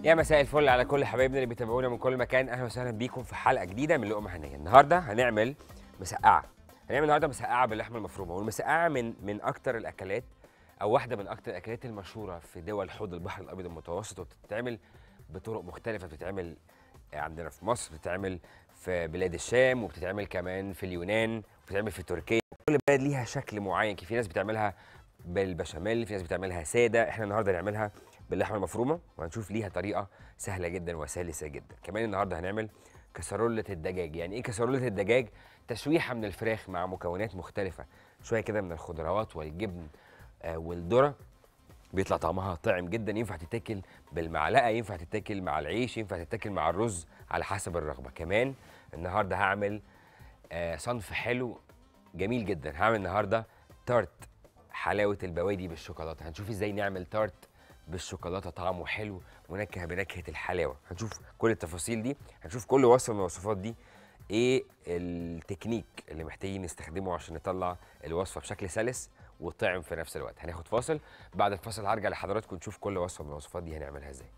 يا مساء الفل على كل حبايبنا اللي بيتابعونا من كل مكان اهلا وسهلا بيكم في حلقه جديده من لقمه هنيه النهارده هنعمل مسقعه هنعمل النهارده مسقعه باللحمه المفرومه والمسقعه من من اكتر الاكلات او واحده من اكتر الاكلات المشهوره في دول حوض البحر الابيض المتوسط وبتتعمل بطرق مختلفه بتتعمل عندنا في مصر بتتعمل في بلاد الشام وبتتعمل كمان في اليونان وبتتعمل في تركيا كل بلد ليها شكل معين في ناس بتعملها بالبشاميل في ناس بتعملها ساده احنا النهارده هنعملها باللحمه المفرومه وهنشوف ليها طريقه سهله جدا وسلسه جدا كمان النهارده هنعمل كسرولة الدجاج يعني ايه كسرولة الدجاج تشويحه من الفراخ مع مكونات مختلفه شويه كده من الخضروات والجبن آه والذره بيطلع طعمها طعم جدا ينفع تتاكل بالمعلقه ينفع تتاكل مع العيش ينفع تتاكل مع الرز على حسب الرغبه كمان النهارده هعمل آه صنف حلو جميل جدا هعمل النهارده تارت حلاوه البوادي بالشوكولاته هنشوف ازاي نعمل تارت بالشوكولاته طعمه حلو ونكهه بنكهه الحلاوه هنشوف كل التفاصيل دي هنشوف كل وصفه من الوصفات دي ايه التكنيك اللي محتاجين نستخدمه عشان نطلع الوصفه بشكل سلس وطعم في نفس الوقت هناخد فاصل بعد الفاصل هرجع لحضراتكم نشوف كل وصفه من الوصفات دي هنعملها ازاي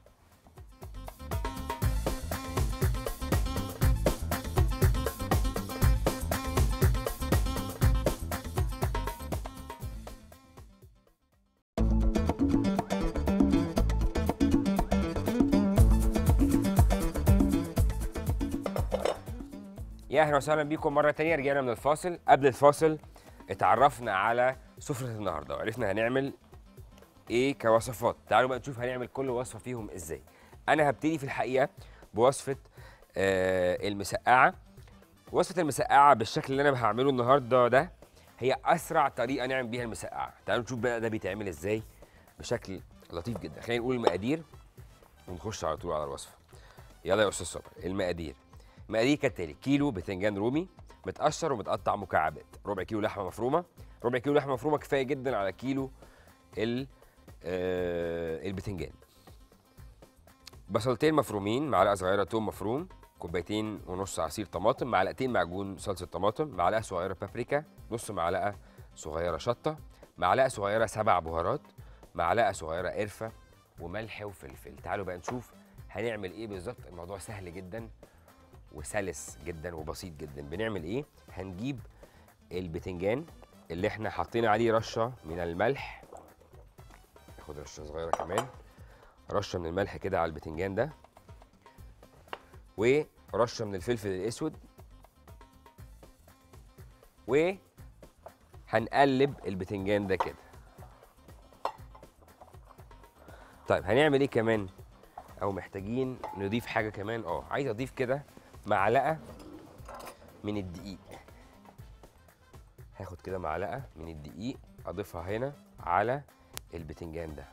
يا اهلا وسهلا بيكم مره تانية رجعنا من الفاصل قبل الفاصل اتعرفنا على سفره النهارده وعرفنا هنعمل ايه كوصفات تعالوا بقى نشوف هنعمل كل وصفه فيهم ازاي انا هبتدي في الحقيقه بوصفه آه المسقعه وصفه المسقعه بالشكل اللي انا هعمله النهارده ده هي اسرع طريقه نعمل بيها المسقعه تعالوا نشوف بقى ده بيتعمل ازاي بشكل لطيف جدا خلينا نقول المقادير ونخش على طول على الوصفه يلا يا استاذ صبري المقادير مقادير كالتالي كيلو بتنجان رومي متقشر ومتقطع مكعبات ربع كيلو لحمه مفرومه ربع كيلو لحمه مفرومه كفايه جدا على كيلو ال آه البتنجان بصلتين مفرومين معلقه صغيره توم مفروم كوبايتين ونص عصير طماطم معلقتين معجون صلصه طماطم معلقه صغيره بابريكا نص معلقه صغيره شطه معلقه صغيره سبع بهارات معلقه صغيره قرفه وملح وفلفل تعالوا بقى نشوف هنعمل ايه بالظبط الموضوع سهل جدا وسلس جدا وبسيط جدا بنعمل ايه هنجيب البتنجان اللي احنا حاطين عليه رشه من الملح ناخد رشه صغيره كمان رشه من الملح كده على البتنجان ده ورشه من الفلفل الاسود وهنقلب البتنجان ده كده طيب هنعمل ايه كمان او محتاجين نضيف حاجه كمان اه عايز اضيف كده معلقه من الدقيق هاخد كده معلقه من الدقيق اضيفها هنا على البتنجان ده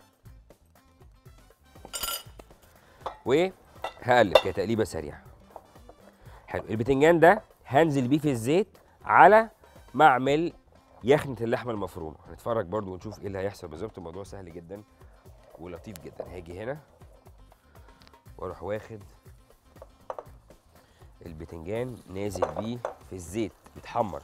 وهقلب كده تقليبه سريعه حلو البتنجان ده هنزل بيه في الزيت على ما اعمل يخنه اللحمه المفرومه هنتفرج برضو ونشوف ايه اللي هيحصل بالظبط الموضوع سهل جدا ولطيف جدا هاجي هنا واروح واخد البتنجان نازل بيه في الزيت بيتحمر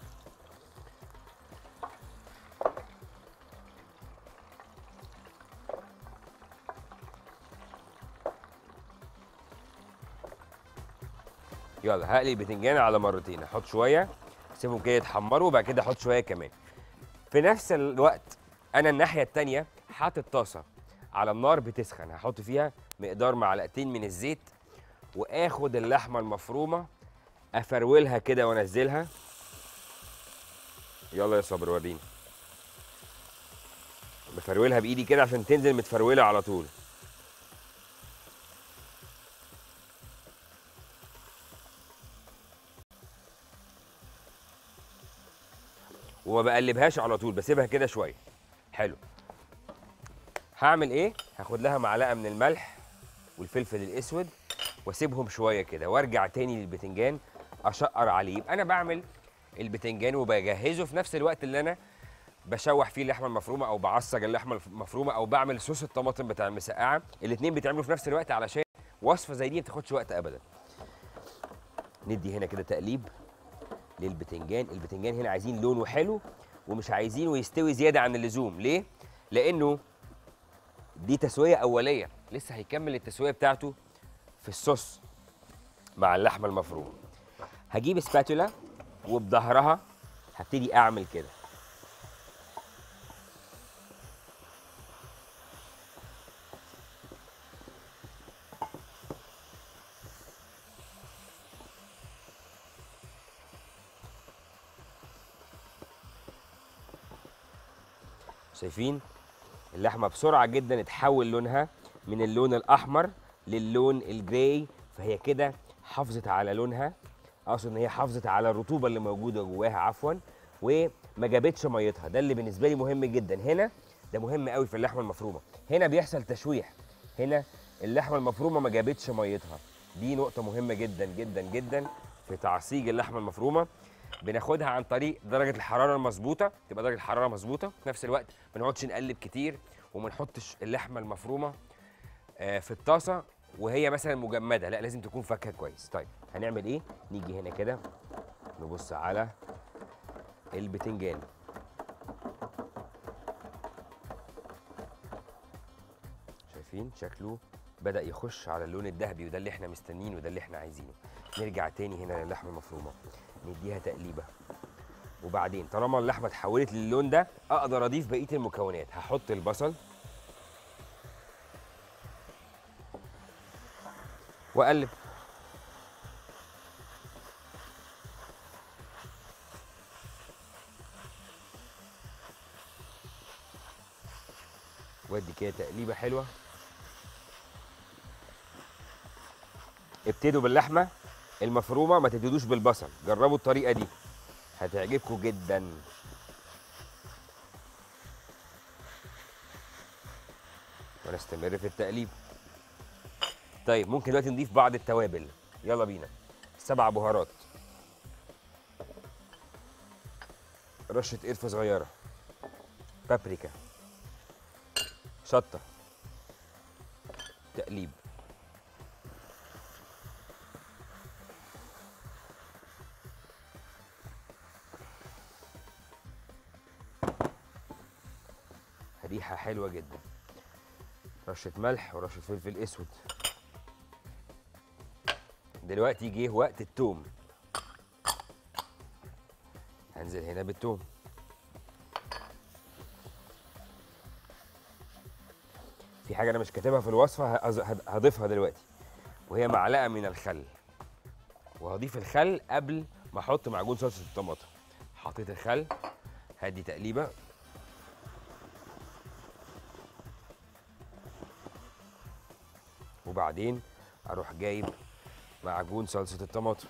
يلا هقلي البتنجان على مرتين احط شويه اسيبهم كده يتحمروا وبعد كده احط شويه كمان في نفس الوقت انا الناحيه التانيه حاطط طاسه على النار بتسخن هحط فيها مقدار معلقتين من الزيت واخد اللحمه المفرومه افرولها كده وانزلها يلا يا صبر وريني بفرولها بايدي كده عشان تنزل متفروله على طول وما بقلبهاش على طول بسيبها كده شويه حلو هعمل ايه هاخد لها معلقه من الملح والفلفل الاسود واسيبهم شويه كده وارجع تاني للبتنجان اشقر عليه يبقى انا بعمل البتنجان وبجهزه في نفس الوقت اللي انا بشوح فيه اللحمه المفرومه او بعصج اللحمه المفرومه او بعمل صوص الطماطم بتاع المسقعه الاثنين بيتعملوا في نفس الوقت علشان وصفه زي دي ما تاخدش وقت ابدا ندي هنا كده تقليب للبتنجان البتنجان هنا عايزين لونه حلو ومش عايزينه يستوي زياده عن اللزوم ليه لانه دي تسويه اوليه لسه هيكمل التسويه بتاعته في الصوص مع اللحمه المفرومه هجيب سباتولا وبظهرها هبتدي اعمل كده شايفين اللحمه بسرعه جدا اتحول لونها من اللون الاحمر للون الجراي فهي كده حافظت على لونها اقصد ان هي حافظت على الرطوبه اللي موجوده جواها عفوا وما جابتش ميتها ده اللي بالنسبه لي مهم جدا هنا ده مهم قوي في اللحمه المفرومه هنا بيحصل تشويح هنا اللحمه المفرومه ما جابتش ميتها دي نقطه مهمه جدا جدا جدا في تعصيج اللحمه المفرومه بناخدها عن طريق درجه الحراره المظبوطه تبقى درجه الحراره مظبوطه في نفس الوقت ما نقعدش نقلب كتير وما نحطش اللحمه المفرومه آه، في الطاسه وهي مثلا مجمده لا لازم تكون فاكهه كويس طيب هنعمل ايه نيجي هنا كده نبص على البتنجان شايفين شكله بدأ يخش على اللون الذهبي وده اللي احنا مستنيينه وده اللي احنا عايزينه نرجع تاني هنا للحمه المفرومه نديها تقليبه وبعدين طالما اللحمه اتحولت للون ده اقدر اضيف بقيه المكونات هحط البصل واقلب وادي كده تقليبه حلوه ابتدوا باللحمه المفرومه ما تبتدوش بالبصل جربوا الطريقه دي هتعجبكم جدا ونستمر في التقليب طيب ممكن دلوقتي نضيف بعض التوابل يلا بينا سبع بهارات رشة قرفة صغيرة بابريكا شطة تقليب ريحة حلوة جدا رشة ملح ورشة فلفل اسود دلوقتي جه وقت التوم هنزل هنا بالتوم في حاجة أنا مش كاتبها في الوصفة هأز- هد- هضيفها دلوقتي وهي معلقة من الخل وهضيف الخل قبل ما أحط معجون صلصة الطماطم حطيت الخل هدي تقليبة وبعدين اروح جايب معجون صلصه الطماطم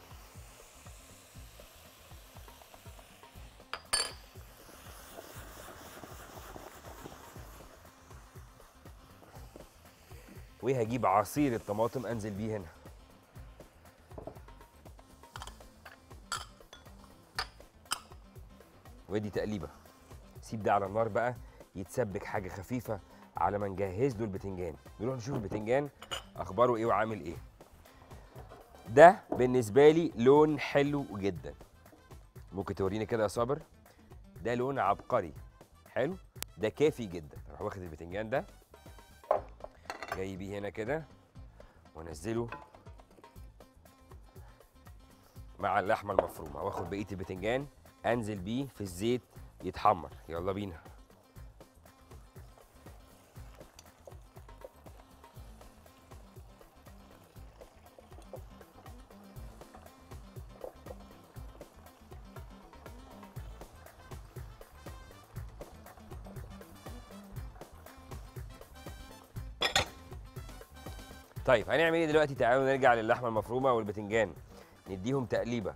وهجيب عصير الطماطم انزل بيه هنا وادي تقليبه سيب ده على النار بقى يتسبك حاجه خفيفه على ما نجهز له البتنجان نروح نشوف البتنجان اخباره ايه وعامل ايه ده بالنسبه لي لون حلو جدا ممكن توريني كده يا صابر ده لون عبقري حلو ده كافي جدا اروح واخد البتنجان ده جاي بيه هنا كده وانزله مع اللحمه المفرومه واخد بقيه البتنجان انزل بيه في الزيت يتحمر يلا بينا طيب هنعمل ايه دلوقتي تعالوا نرجع للحمه المفرومه والبتنجان نديهم تقليبه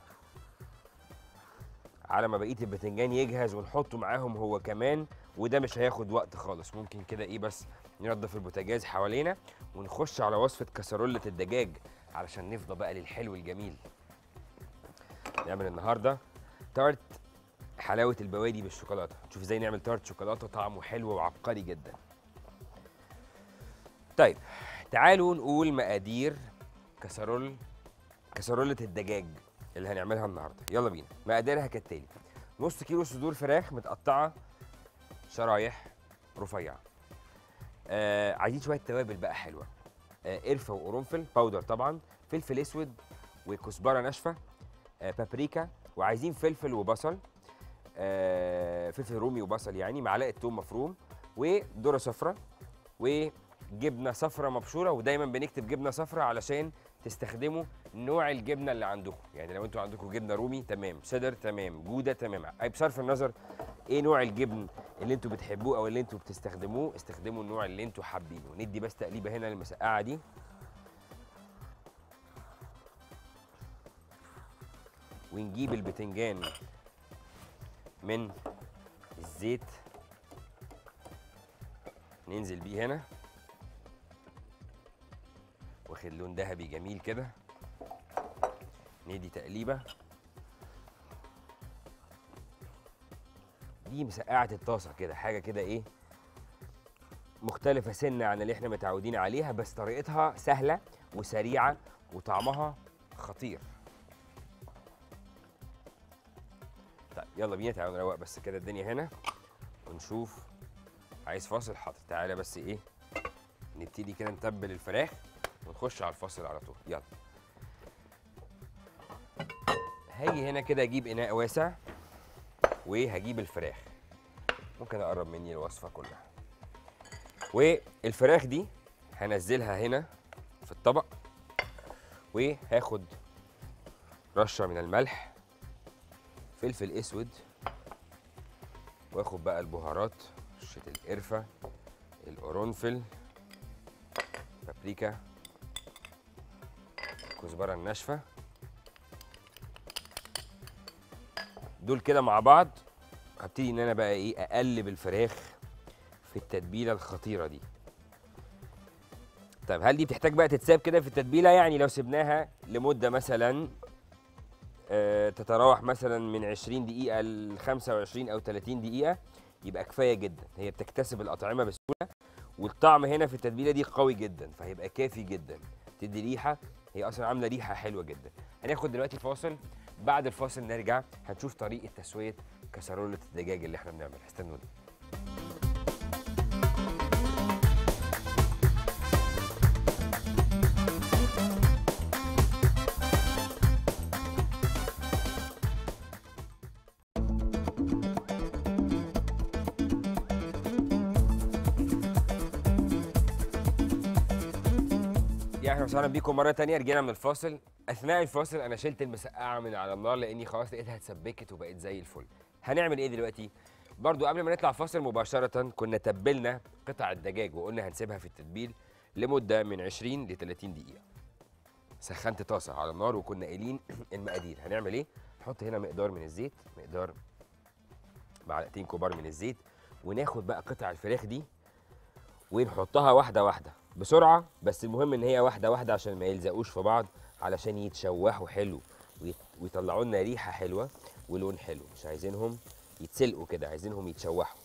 على ما بقيه البتنجان يجهز ونحطه معاهم هو كمان وده مش هياخد وقت خالص ممكن كده ايه بس ننضف البوتاجاز حوالينا ونخش على وصفه كسرولة الدجاج علشان نفضى بقى للحلو الجميل نعمل النهارده تارت حلاوه البوادي بالشوكولاته نشوف ازاي نعمل تارت شوكولاته طعمه حلو وعبقري جدا طيب تعالوا نقول مقادير كسرول كسرولة الدجاج اللي هنعملها النهارده يلا بينا مقاديرها كالتالي نص كيلو صدور فراخ متقطعه شرايح رفيعه آه عايزين شويه توابل بقى حلوه آه قرفه وقرنفل باودر طبعا فلفل اسود وكزبره ناشفه آه بابريكا وعايزين فلفل وبصل آه فلفل رومي وبصل يعني معلقه توم مفروم وذره صفراء وجبنه صفراء مبشوره ودايما بنكتب جبنه صفراء علشان تستخدموا نوع الجبنه اللي عندكم يعني لو انتوا عندكم جبنه رومي تمام شيدر تمام جوده تمام اي بصرف النظر ايه نوع الجبن اللي انتوا بتحبوه او اللي انتوا بتستخدموه استخدموا النوع اللي انتوا حابينه ندي بس تقليبه هنا للمسقعه دي ونجيب البتنجان من الزيت ننزل بيه هنا واخد لون ذهبي جميل كده ندي تقليبه دي مسقعه الطاسه كده حاجه كده ايه مختلفه سنه عن اللي احنا متعودين عليها بس طريقتها سهله وسريعه وطعمها خطير طيب يلا بينا تعالوا نروق بس كده الدنيا هنا ونشوف عايز فاصل حاضر تعالى بس ايه نبتدي كده نتبل الفراخ ونخش على الفاصل على طول يلا هاجي هنا كده اجيب اناء واسع وهجيب الفراخ ممكن اقرب مني الوصفه كلها والفراخ دي هنزلها هنا في الطبق وهاخد رشه من الملح فلفل اسود واخد بقى البهارات رشه القرفه القرنفل بابريكا الكزبره الناشفه دول كده مع بعض هبتدي ان انا بقى ايه اقلب الفراخ في التتبيله الخطيره دي طيب هل دي بتحتاج بقى تتساب كده في التتبيله يعني لو سبناها لمده مثلا آه تتراوح مثلا من 20 دقيقه ل 25 او 30 دقيقه يبقى كفايه جدا هي بتكتسب الاطعمه بسهوله والطعم هنا في التتبيله دي قوي جدا فهيبقى كافي جدا تدي ريحه هي اصلا عامله ريحه حلوه جدا هناخد دلوقتي فاصل بعد الفاصل نرجع هنشوف طريقه تسويه كسرولة الدجاج اللي احنا بنعملها استنونا يا اهلا وسهلا بيكم مره تانية رجعنا من الفاصل اثناء الفاصل انا شلت المسقعه من على النار لاني خلاص لقيتها اتسبكت وبقت زي الفل هنعمل ايه دلوقتي برضو قبل ما نطلع فاصل مباشره كنا تبلنا قطع الدجاج وقلنا هنسيبها في التتبيل لمده من 20 ل 30 دقيقه سخنت طاسه على النار وكنا قايلين المقادير هنعمل ايه نحط هنا مقدار من الزيت مقدار معلقتين كبار من الزيت وناخد بقى قطع الفراخ دي ونحطها واحده واحده بسرعه بس المهم ان هي واحده واحده عشان ما يلزقوش في بعض علشان يتشوحوا حلو ويت- ويطلعوا لنا ريحه حلوه ولون حلو مش عايزينهم يتسلقوا كده عايزينهم يتشوحوا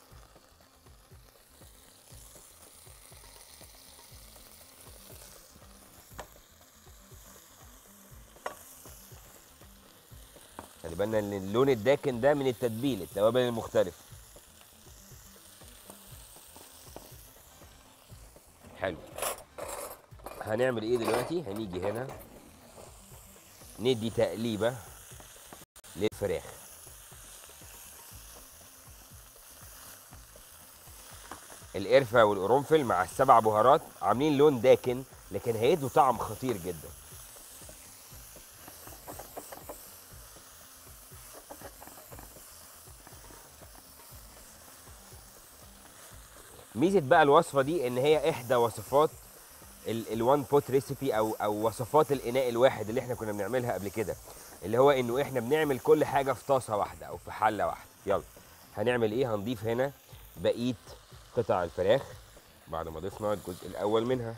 خلي بالنا ان اللون الداكن ده من التتبيل التوابل المختلفه حلو هنعمل ايه دلوقتي هنيجي هنا ندي تقليبه للفراخ القرفه والقرنفل مع السبع بهارات عاملين لون داكن لكن هيدوا طعم خطير جدا ميزه بقى الوصفه دي ان هي احدى وصفات الوان بوت ريسيبي او او وصفات الاناء الواحد اللي احنا كنا بنعملها قبل كده اللي هو انه احنا بنعمل كل حاجه في طاسه واحده او في حله واحده يلا هنعمل ايه هنضيف هنا بقيه قطع الفراخ بعد ما ضفنا الجزء الاول منها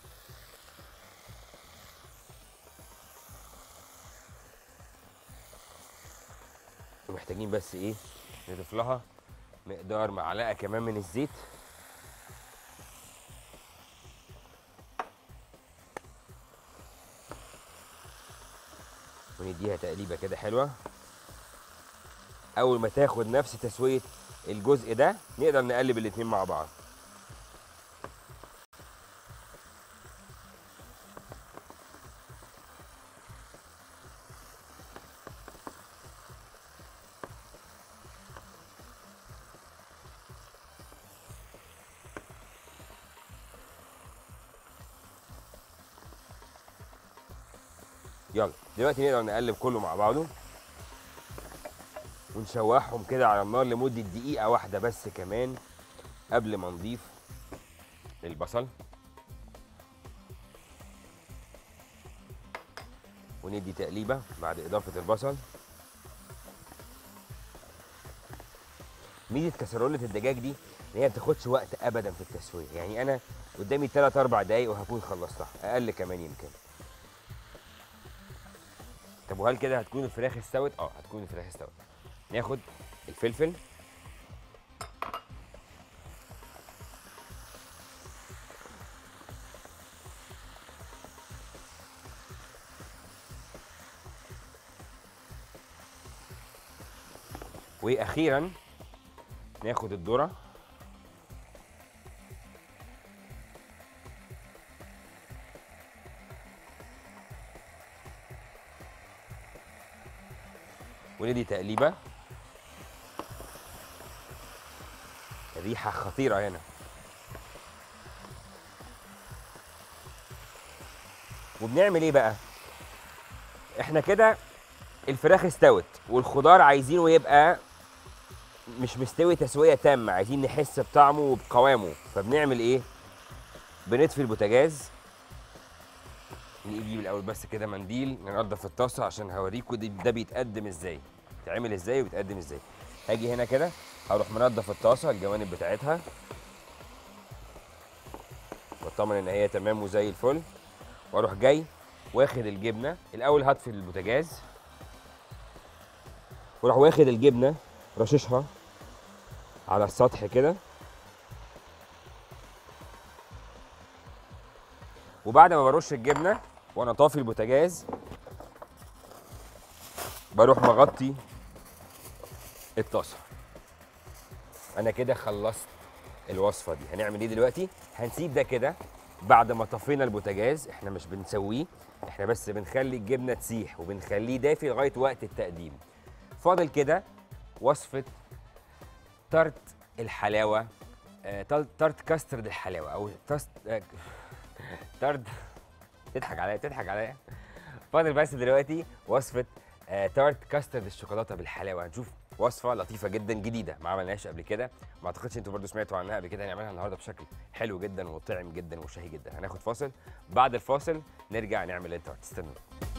ومحتاجين بس ايه نضيف لها مقدار معلقه كمان من الزيت ونديها تقليبه كده حلوه اول ما تاخد نفس تسويه الجزء ده نقدر نقلب الاتنين مع بعض يلا دلوقتي نقدر نقلب كله مع بعضه ونشوحهم كده على النار لمدة دقيقة واحدة بس كمان قبل ما نضيف البصل وندي تقليبة بعد إضافة البصل ميزة كسرولة الدجاج دي ان هي ما بتاخدش وقت ابدا في التسويه يعني انا قدامي 3 4 دقايق وهكون خلصتها اقل كمان يمكن طب وهل كده هتكون الفراخ استوت اه هتكون الفراخ استوت ناخد الفلفل واخيرا ناخد الذره وندي تقليبه الريحه خطيره هنا وبنعمل ايه بقى احنا كده الفراخ استوت والخضار عايزينه يبقى مش مستوي تسويه تامه عايزين نحس بطعمه وبقوامه فبنعمل ايه بنطفي البوتاجاز نجيب الاول بس كده منديل ننضف الطاسه عشان هوريكم ده, ده بيتقدم ازاي بيتعمل ازاي وبيتقدم ازاي هاجي هنا كده هروح منضف الطاسه الجوانب بتاعتها واطمن ان هي تمام وزي الفل واروح جاي واخد الجبنه الاول هطفي البوتاجاز واروح واخد الجبنه رششها على السطح كده وبعد ما برش الجبنه وانا طافي البوتاجاز بروح مغطي الطاسه انا كده خلصت الوصفه دي هنعمل ايه دلوقتي هنسيب ده كده بعد ما طفينا البوتاجاز احنا مش بنسويه احنا بس بنخلي الجبنه تسيح وبنخليه دافي لغايه وقت التقديم فاضل كده وصفه تارت الحلاوه آه، تال- تارت كاسترد الحلاوه او تاست آه، تارت تضحك عليا تضحك عليا فاضل بس دلوقتي وصفه آه، تارت كاسترد الشوكولاته بالحلاوه هنشوف وصفه لطيفه جدا جديده ما عملناهاش قبل كده ما اعتقدش انتوا برضو سمعتوا عنها قبل كده هنعملها النهارده بشكل حلو جدا وطعم جدا وشهي جدا هناخد فاصل بعد الفاصل نرجع نعمل التارت استنوا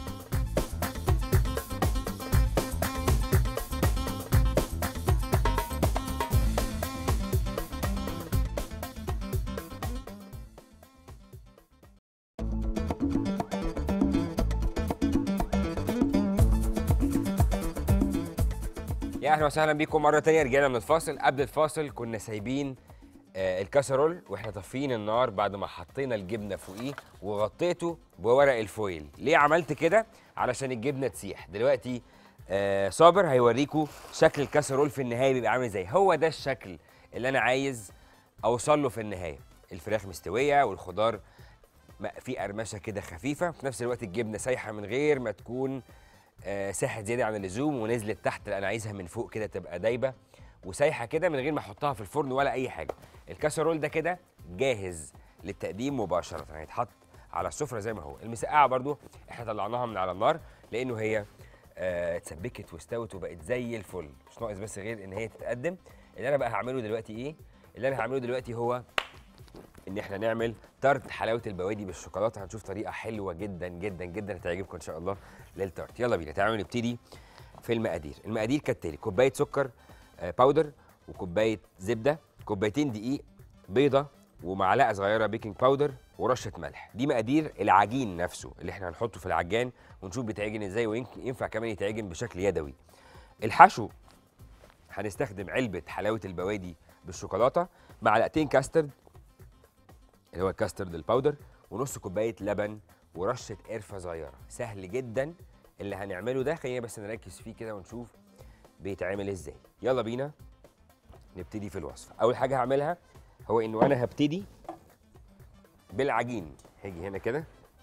يا اهلا وسهلا بيكم مره تانية رجعنا من الفاصل قبل الفاصل كنا سايبين آه الكاسرول واحنا طافيين النار بعد ما حطينا الجبنه فوقيه وغطيته بورق الفويل ليه عملت كده علشان الجبنه تسيح دلوقتي آه صابر هيوريكم شكل الكاسرول في النهايه بيبقى عامل ازاي هو ده الشكل اللي انا عايز اوصل له في النهايه الفراخ مستويه والخضار م- في قرمشه كده خفيفه وفي نفس الوقت الجبنه سايحه من غير ما تكون آه، ساحت زياده عن اللزوم ونزلت تحت لا انا عايزها من فوق كده تبقى دايبه وسايحه كده من غير ما احطها في الفرن ولا اي حاجه الكاسرول ده كده جاهز للتقديم مباشره هيتحط على السفره زي ما هو المسقعه برضو احنا طلعناها من على النار لانه هي آه، اتسبكت واستوت وبقت زي الفل مش ناقص بس غير ان هي تتقدم اللي انا بقى هعمله دلوقتي ايه اللي انا هعمله دلوقتي هو ان احنا نعمل تارت حلاوه البوادي بالشوكولاته هنشوف طريقه حلوه جدا جدا جدا هتعجبكم ان شاء الله للتارت يلا بينا تعالوا نبتدي في المقادير المقادير كالتالي كوبايه سكر آه، باودر وكوبايه زبده كوبايتين دقيق بيضه ومعلقه صغيره بيكنج باودر ورشه ملح دي مقادير العجين نفسه اللي احنا هنحطه في العجان ونشوف بيتعجن ازاي ويمكن ينفع كمان يتعجن بشكل يدوي الحشو هنستخدم علبه حلاوه البوادي بالشوكولاته معلقتين كاسترد اللي هو الكاسترد الباودر ونص كوبايه لبن ورشه قرفه صغيره سهل جدا اللي هنعمله ده خلينا بس نركز فيه كده ونشوف بيتعمل ازاي يلا بينا نبتدي في الوصفه اول حاجه هعملها هو انه انا هبتدي بالعجين هاجي هنا كده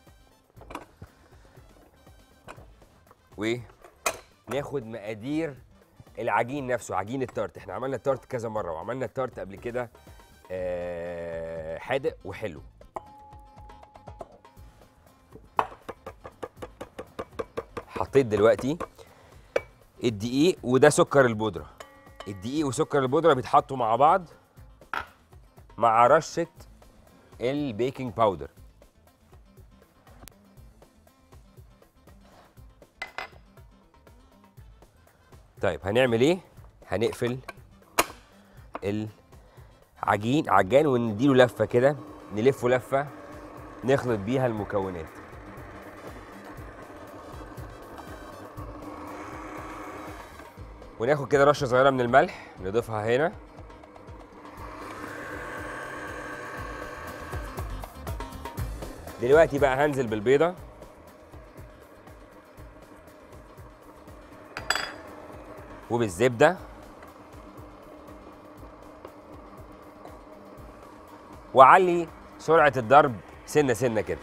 وناخد مقادير العجين نفسه عجين التارت احنا عملنا التارت كذا مره وعملنا التارت قبل كده آه، حادق وحلو حطيت دلوقتي الدقيق وده سكر البودره الدقيق وسكر البودره بيتحطوا مع بعض مع رشه البيكنج باودر طيب هنعمل ايه هنقفل العجين عجان ونديله لفه كده نلفه لفه نخلط بيها المكونات وناخد كده رشه صغيره من الملح نضيفها هنا دلوقتي بقى هنزل بالبيضه وبالزبده وعلي سرعه الضرب سنه سنه كده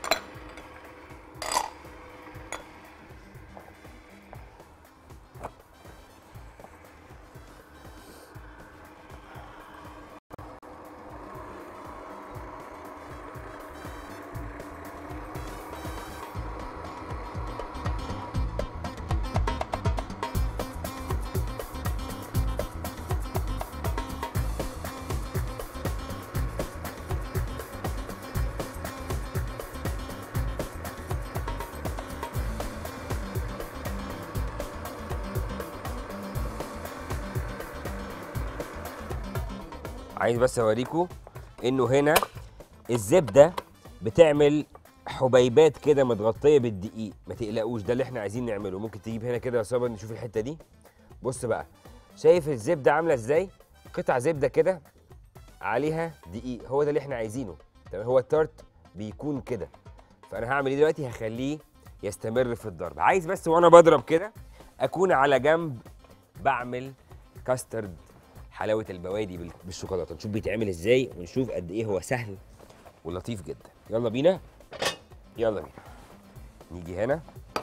عايز بس اوريكم انه هنا الزبده بتعمل حبيبات كده متغطيه بالدقيق ما تقلقوش ده اللي احنا عايزين نعمله ممكن تجيب هنا كده يا صابر نشوف الحته دي بص بقى شايف الزبده عامله ازاي قطع زبده كده عليها دقيق هو ده اللي احنا عايزينه تمام هو التارت بيكون كده فانا هعمل ايه دلوقتي هخليه يستمر في الضرب عايز بس وانا بضرب كده اكون على جنب بعمل كاسترد حلاوه البوادي بال- بالشوكولاته نشوف بيتعمل ازاي ونشوف قد ايه هو سهل ولطيف جدا يلا بينا يلا بينا نيجي هنا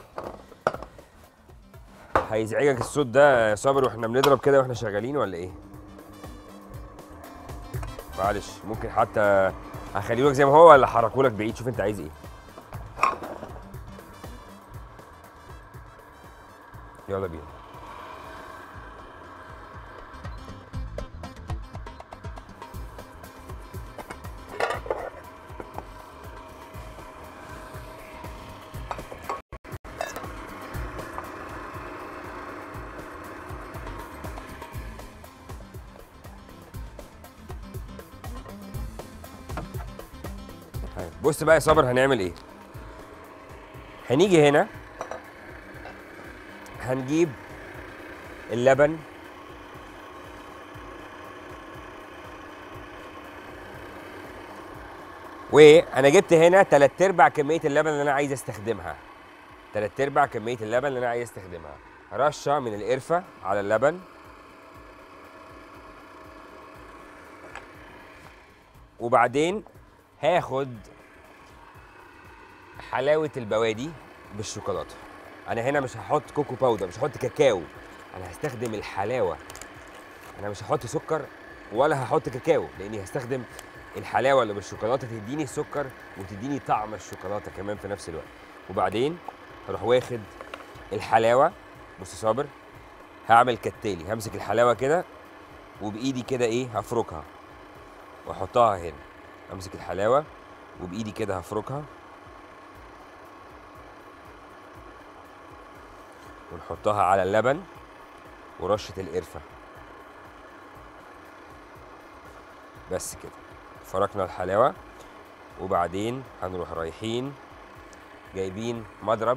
هيزعجك الصوت ده يا صابر واحنا بنضرب كده واحنا شغالين ولا ايه معلش ممكن حتى هخليه لك زي ما هو ولا احركه لك بعيد شوف انت عايز ايه يلا بينا طيب، بص بقى يا صابر هنعمل ايه هنيجي هنا هنجيب اللبن وانا جبت هنا تلات ارباع كميه اللبن اللي انا عايز استخدمها تلات ارباع كميه اللبن اللي انا عايز استخدمها رشه من القرفه على اللبن وبعدين هاخد حلاوه البوادي بالشوكولاته انا هنا مش هحط كوكو باودر مش هحط كاكاو انا هستخدم الحلاوه انا مش هحط سكر ولا هحط كاكاو لاني هستخدم الحلاوه اللي بالشوكولاته تديني السكر وتديني طعم الشوكولاته كمان في نفس الوقت وبعدين هروح واخد الحلاوه بص صابر هعمل كالتالي همسك الحلاوه كده وبايدي كده ايه هفركها واحطها هنا امسك الحلاوه وبايدي كده هفركها ونحطها على اللبن ورشه القرفه بس كده فركنا الحلاوه وبعدين هنروح رايحين جايبين مضرب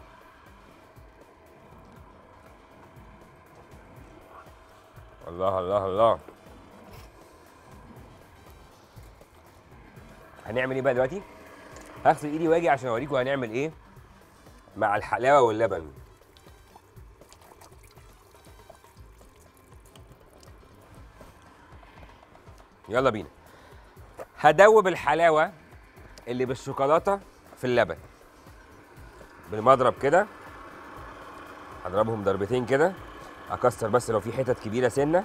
الله الله الله هنعمل ايه بقى دلوقتي هغسل ايدي واجي عشان اوريكم هنعمل ايه مع الحلاوه واللبن يلا بينا هدوب الحلاوه اللي بالشوكولاته في اللبن بالمضرب كده هضربهم ضربتين كده اكسر بس لو في حتت كبيره سنه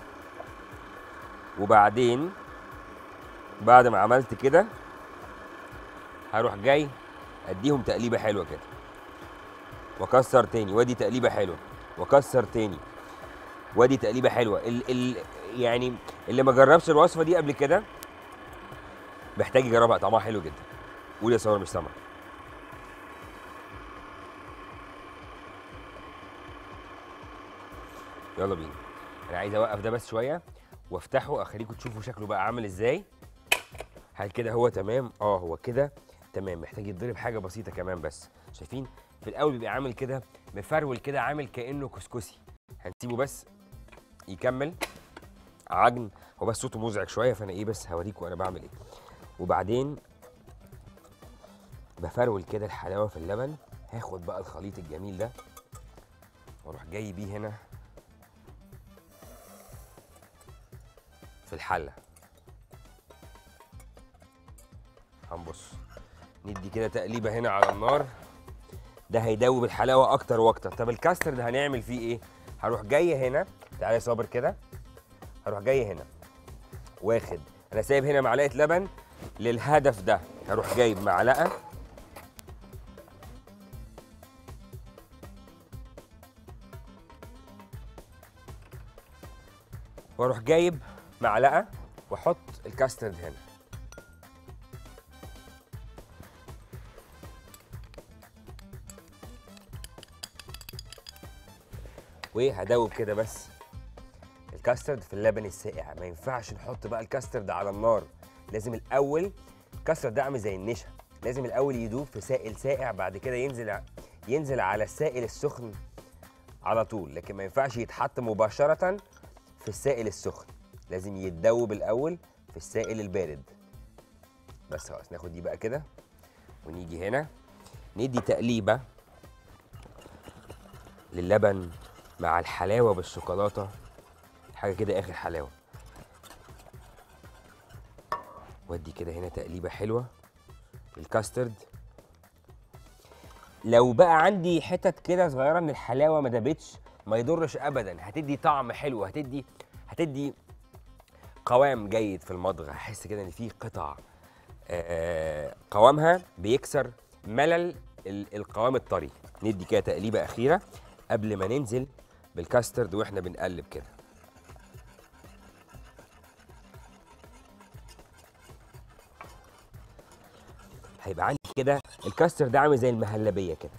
وبعدين بعد ما عملت كده هروح جاي اديهم تقليبه حلوه كده واكسر تاني وادي تقليبه حلوه واكسر تاني وادي تقليبه حلوه ال ال يعني اللي ما جربش الوصفه دي قبل كده محتاج يجربها طعمها حلو جدا قول يا ساره مش سامعه يلا بينا انا عايز اوقف ده بس شويه وافتحه اخليكم تشوفوا شكله بقى عامل ازاي هل كده هو تمام اه هو كده تمام محتاج يتضرب حاجه بسيطه كمان بس شايفين في الاول بيبقى عامل كده مفرول كده عامل كانه كسكسي هنسيبه بس يكمل عجن هو بس صوته مزعج شويه فانا ايه بس هوريكم انا بعمل ايه وبعدين بفرول كده الحلاوه في اللبن هاخد بقى الخليط الجميل ده واروح جاي بيه هنا في الحله هنبص ندي كده تقليبه هنا على النار ده هيدوب الحلاوه اكتر واكتر طب الكاسترد هنعمل فيه ايه هروح جاي هنا تعالى يا صابر كده هروح جاي هنا واخد انا سايب هنا معلقه لبن للهدف ده هروح جايب معلقه واروح جايب معلقه واحط الكاسترد هنا وهدوب كده بس الكاسترد في اللبن الساقع ما ينفعش نحط بقى الكاسترد على النار لازم الاول الكاسترد ده عامل زي النشا لازم الاول يدوب في سائل ساقع بعد كده ينزل ع- ينزل على السائل السخن على طول لكن ما ينفعش يتحط مباشره في السائل السخن لازم يتدوب الاول في السائل البارد بس خلاص ناخد دي بقى كده ونيجي هنا ندي تقليبه للبن مع الحلاوه بالشوكولاته حاجه كده اخر حلاوه ودي كده هنا تقليبه حلوه الكاسترد لو بقى عندي حتت كده صغيره من الحلاوه ما دابتش ما يضرش ابدا هتدي طعم حلو هتدي هتدي قوام جيد في المضغ هحس كده ان في قطع آه، قوامها بيكسر ملل ال- القوام الطري ندي كده تقليبه اخيره قبل ما ننزل بالكاسترد واحنا بنقلب كده هيبقى عندي كده الكاسترد ده عامل زي المهلبيه كده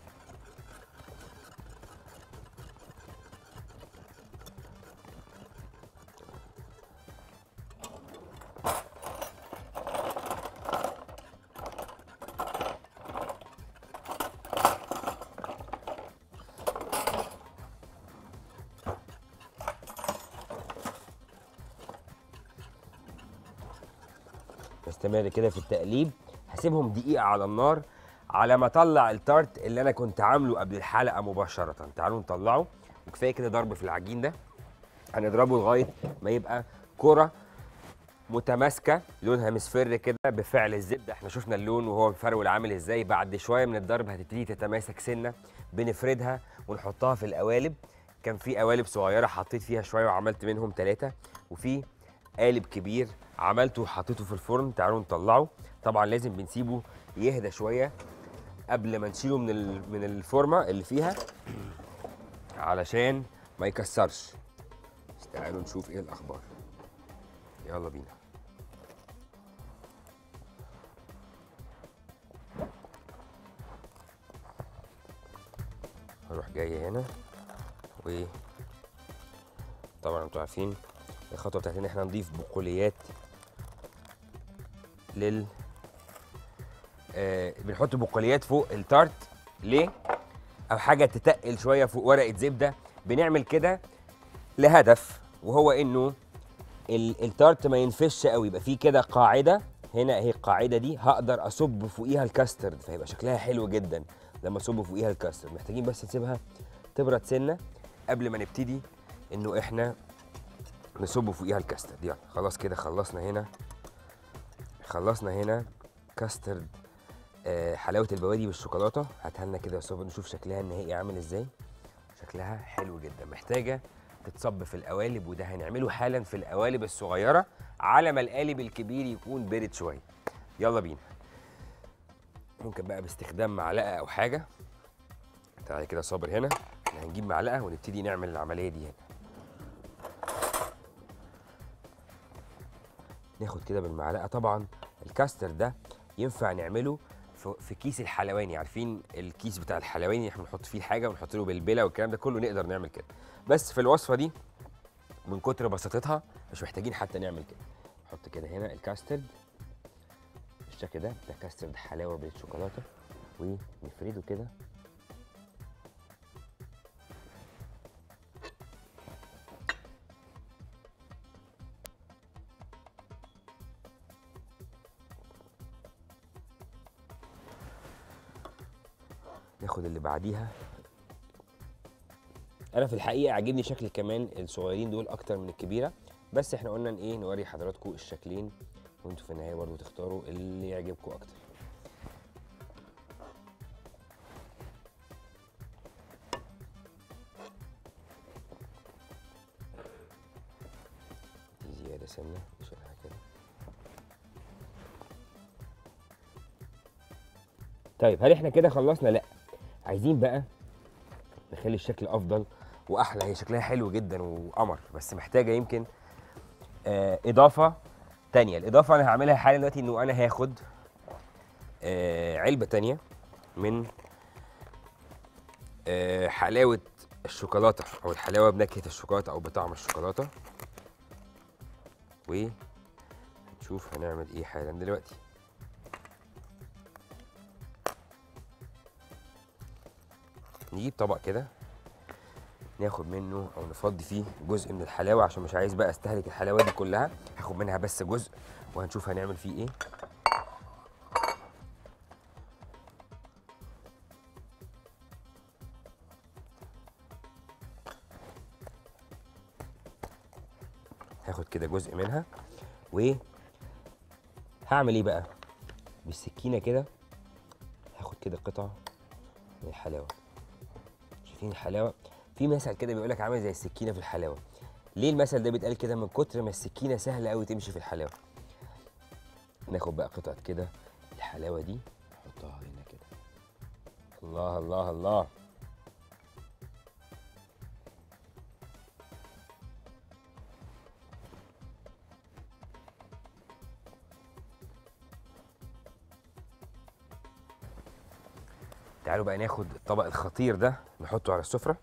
نستمر كده في التقليب هسيبهم دقيقة على النار على ما اطلع التارت اللي انا كنت عامله قبل الحلقة مباشرة تعالوا نطلعه وكفاية كده ضرب في العجين ده هنضربه لغاية ما يبقى كرة متماسكة لونها مصفر كده بفعل الزبدة احنا شفنا اللون وهو مفرول عامل ازاي بعد شوية من الضرب هتبتدي تتماسك سنة بنفردها ونحطها في القوالب كان في قوالب صغيرة حطيت فيها شوية وعملت منهم ثلاثة وفي قالب كبير عملته وحطيته في الفرن تعالوا نطلعه طبعا لازم بنسيبه يهدى شويه قبل ما نشيله من ال- من الفورمه اللي فيها علشان ما يكسرش بس تعالوا نشوف ايه الاخبار يلا بينا هروح جاي هنا و طبعا انتوا عارفين الخطوه بتاعت ان احنا نضيف بقوليات لل آه بنحط بقوليات فوق التارت ليه او حاجه تتقل شويه فوق ورقه زبده بنعمل كده لهدف وهو انه ال- التارت ما ينفش قوي يبقى فيه كده قاعده هنا اهي القاعده دي هقدر اصب فوقيها الكاسترد فيبقى شكلها حلو جدا لما اصب فوقيها الكاسترد محتاجين بس نسيبها تبرد سنه قبل ما نبتدي انه احنا نصب فوقيها الكاسترد يلا خلاص كده خلصنا هنا خلصنا هنا كاسترد آه حلاوه البوادي بالشوكولاته هاتها لنا كده يا صبر نشوف شكلها النهائي عامل ازاي شكلها حلو جدا محتاجه تتصب في القوالب وده هنعمله حالا في القوالب الصغيره على ما القالب الكبير يكون برد شويه يلا بينا ممكن بقى باستخدام معلقه او حاجه تعالى كده صابر هنا احنا هنجيب معلقه ونبتدي نعمل العمليه دي هنا ناخد كده بالمعلقه طبعا الكاستر ده ينفع نعمله في- في كيس الحلواني عارفين الكيس بتاع الحلواني احنا بنحط فيه الحاجه ونحط له بلبله والكلام ده كله نقدر نعمل كده بس في الوصفه دي من كتر بساطتها مش محتاجين حتى نعمل كده نحط كده هنا الكاسترد بالشكل ده ده كاسترد حلاوه بالشوكولاته ونفرده كده ناخد اللي بعديها انا في الحقيقه عاجبني شكل كمان الصغيرين دول اكتر من الكبيره بس احنا قلنا ان ايه نوري حضراتكم الشكلين وانتوا في النهايه برضو تختاروا اللي يعجبكم اكتر دي زياده سنه نشيلها كده طيب هل احنا كده خلصنا لا عايزين بقى نخلي الشكل افضل واحلى هي شكلها حلو جدا وقمر بس محتاجه يمكن آه اضافه تانية الاضافه انا هعملها حالا دلوقتي انه انا هاخد آه علبه تانية من آه حلاوه الشوكولاته او الحلاوه بنكهه الشوكولاته او بطعم الشوكولاته ونشوف هنعمل ايه حالا دلوقتي نجيب طبق كده ناخد منه او نفضي فيه جزء من الحلاوه عشان مش عايز بقى استهلك الحلاوه دي كلها هاخد منها بس جزء وهنشوف هنعمل فيه ايه هاخد كده جزء منها و هعمل ايه بقى بالسكينه كده هاخد كده قطعه من الحلاوه شايفين الحلاوه في مثل كده بيقول لك عامل زي السكينه في الحلاوه ليه المثل ده بيتقال كده من كتر ما السكينه سهله قوي تمشي في الحلاوه ناخد بقى قطعه كده الحلاوه دي نحطها هنا كده الله الله الله تعالوا بقى ناخد الطبق الخطير ده نحطه على السفرة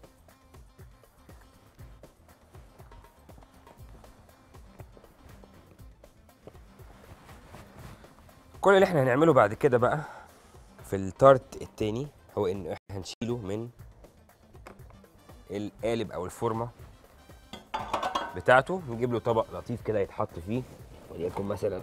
كل اللي احنا هنعمله بعد كده بقى في التارت التاني هو ان احنا هنشيله من القالب او الفورمه بتاعته نجيب له طبق لطيف كده يتحط فيه وليكن مثلا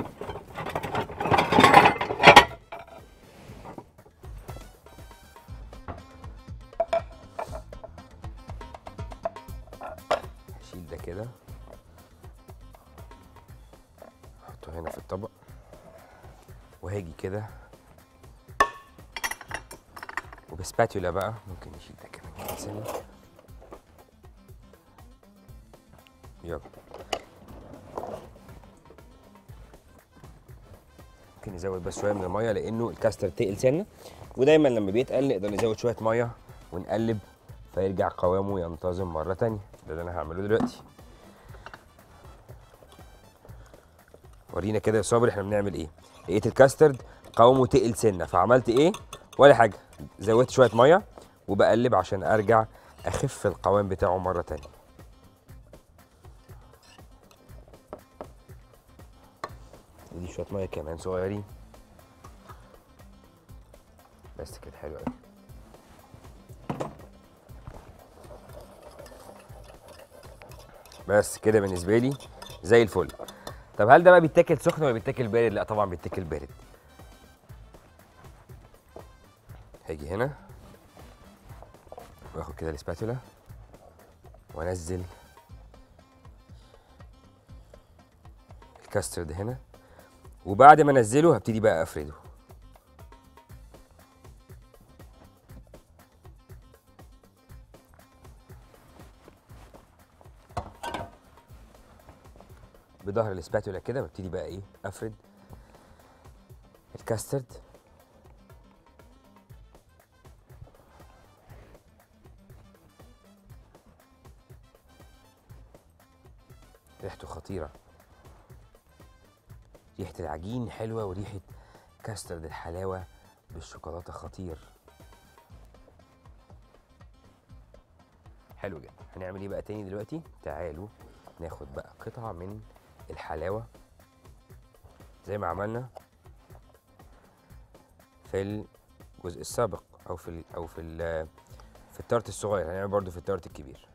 هشيل ده كده احطه هنا في الطبق وهاجي كده وبسباتولا بقى ممكن نشيل ده كمان كده سنة يلا ممكن نزود بس شويه من الميه لانه الكاستر تقل سنه ودايما لما بيتقل نقدر نزود شويه ميه ونقلب فيرجع قوامه ينتظم مره تانية ده اللي انا هعمله دلوقتي ورينا كده يا صابر احنا بنعمل ايه لقيت الكاسترد قوامه تقل سنه فعملت ايه ولا حاجه زودت شويه ميه وبقلب عشان ارجع اخف القوام بتاعه مره تانية ودي شويه ميه كمان صغيرين بس كده حلو قوي بس كده بالنسبه لي زي الفل طب هل ده بقى بيتاكل سخن ولا بيتاكل بارد لا طبعا بيتاكل بارد هاجي هنا واخد كده الاسباتولا وانزل الكاسترد هنا وبعد ما انزله هبتدي بقى افرده بظهر الاسباتولا كده ببتدي بقى ايه افرد الكاسترد ريحته خطيره ريحه العجين حلوه وريحه كاسترد الحلاوه بالشوكولاته خطير حلو جدا هنعمل ايه بقى تاني دلوقتي تعالوا ناخد بقى قطعه من الحلاوه زي ما عملنا في الجزء السابق او في ال او في ال في التارت الصغير هنعمل برضو في التارت الكبير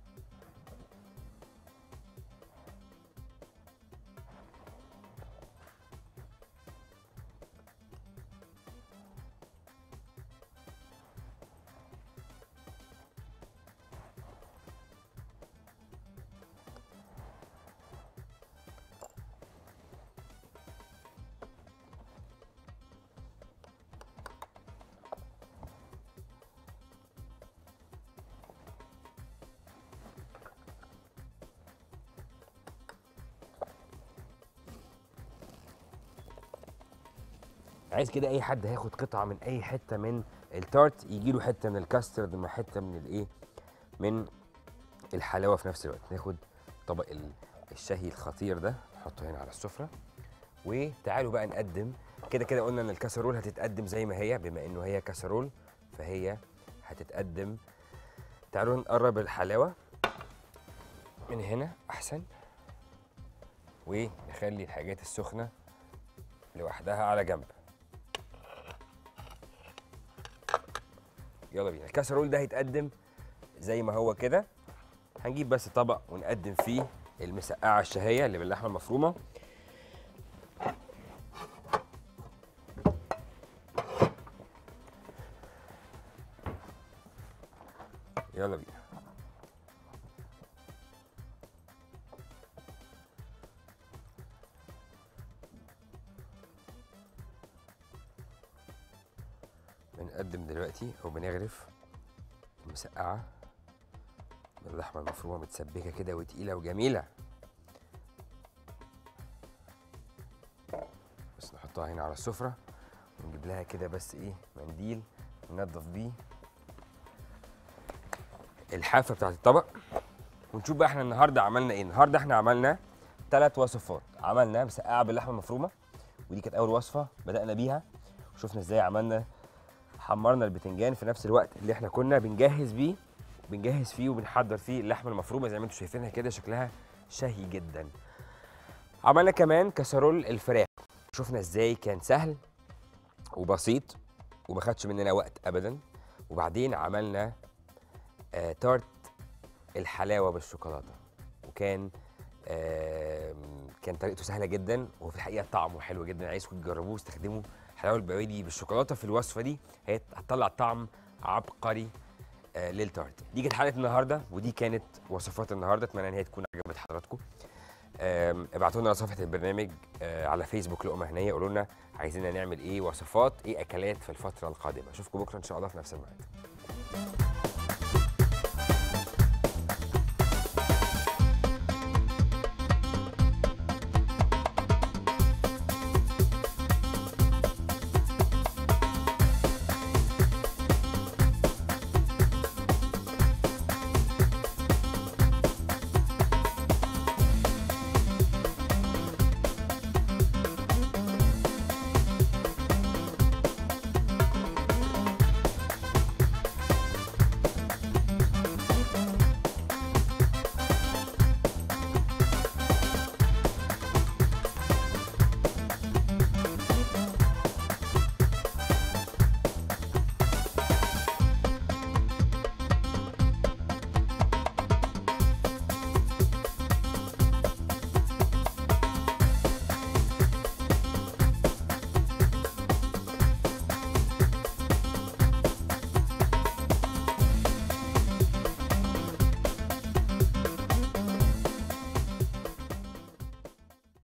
عايز كده اي حد هياخد قطعه من اي حته من التارت يجي له حته من الكاسترد مع حته من الايه من الحلاوه في نفس الوقت ناخد طبق ال- الشهي الخطير ده نحطه هنا على السفره وتعالوا بقى نقدم كده كده قلنا ان الكاسرول هتتقدم زي ما هي بما انه هي كاسرول فهي هتتقدم تعالوا نقرب الحلاوه من هنا احسن ونخلي الحاجات السخنه لوحدها على جنب يلا بينا الكاسرول ده هيتقدم زي ما هو كده هنجيب بس طبق ونقدم فيه المسقعه الشهيه اللي باللحمه المفرومه يلا بينا بنقدم دلوقتي او بنغرف مسقعه باللحمه المفرومه متسبكه كده وتقيله وجميله بس نحطها هنا على السفره ونجيب لها كده بس ايه منديل ننضف بيه الحافه بتاعت الطبق ونشوف بقى احنا النهارده عملنا ايه النهارده احنا عملنا ثلاث وصفات عملنا مسقعه باللحمه المفرومه ودي كانت اول وصفه بدانا بيها وشفنا ازاي عملنا حمرنا البتنجان في نفس الوقت اللي احنا كنا بنجهز بيه بنجهز فيه وبنحضر فيه اللحمه المفرومه زي ما انتم شايفينها كده شكلها شهي جدا عملنا كمان كسرول الفراخ شفنا ازاي كان سهل وبسيط وما خدش مننا وقت ابدا وبعدين عملنا آه تارت الحلاوه بالشوكولاته وكان آه كان طريقته سهله جدا وفي الحقيقه طعمه حلو جدا عايزكم تجربوه واستخدموا حلاوه البوادي بالشوكولاته في الوصفه دي هي هتطلع طعم عبقري آه للتارت دي كانت حلقه النهارده ودي كانت وصفات النهارده اتمنى ان هي تكون عجبت حضراتكم آم، ابعتوا لنا على صفحه البرنامج آه، على فيسبوك لقمه هنيه قولوا لنا عايزين نعمل ايه وصفات ايه اكلات في الفتره القادمه اشوفكم بكره ان شاء الله في نفس الميعاد